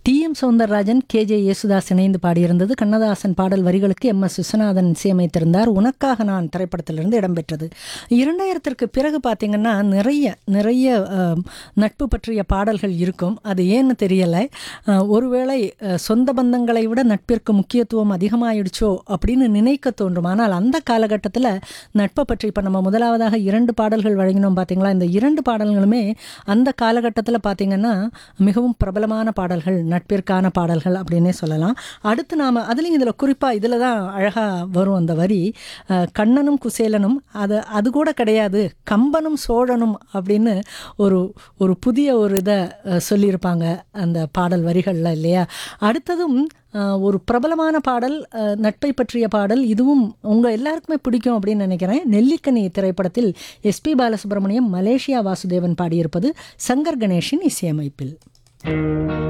D M Soundararajan K J Yesudas இணைந்து பாடியிருந்தது கண்ணதாசன் பாடல் வரிகளுக்கு எம் எஸ் விஸ்வநாதன் இசையமைத்திருந்தார் உனக்காக நான் திரைப்படத்திலிருந்து இடம்பெற்றது இரண்டாயிரத்திற்கு பிறகு பார்த்தீங்கன்னா நிறைய நிறைய அஹ், நட்பு பற்றிய பாடல்கள் இருக்கும் அது ஏன்னு தெரியலை அஹ், ஒருவேளை அஹ், சொந்த பந்தங்களை விட நட்பிற்கு முக்கியத்துவம் அதிகமாயிடுச்சோ அப்படின்னு நினைக்க தோன்றும் ஆனால் அந்த காலகட்டத்தில் நட்பை பற்றி இப்போ நம்ம முதலாவதாக இரண்டு பாடல்கள் வழங்கினோம் பார்த்தீங்களா இந்த இரண்டு பாடல்களுமே அந்த காலகட்டத்தில் பார்த்தீங்கன்னா மிகவும் பிரபலமான பாடல்கள் நட்பிற்கான பாடல்கள் அப்படின்னே சொல்லலாம் அடுத்து நாம் அதுலேயும் இதில் குறிப்பாக இதில் தான் அழகாக வரும் அந்த வரி அஹ், கண்ணனும் குசேலனும் அது அது கூட கிடையாது கம்பனும் சோழனும் அப்படின்னு ஒரு ஒரு புதிய ஒரு இதை அஹ், சொல்லியிருப்பாங்க அந்த பாடல் வரிகளில் இல்லையா அடுத்ததும் அஹ், ஒரு பிரபலமான பாடல் அஹ், நட்பை பற்றிய பாடல் இதுவும் உங்கள் எல்லாருக்குமே பிடிக்கும் அப்படின்னு நினைக்கிறேன் நெல்லிக்கனி திரைப்படத்தில் எஸ்பி பாலசுப்ரமணியம் மலேசியா வாசுதேவன் பாடியிருப்பது சங்கர் கணேஷின் இசையமைப்பில்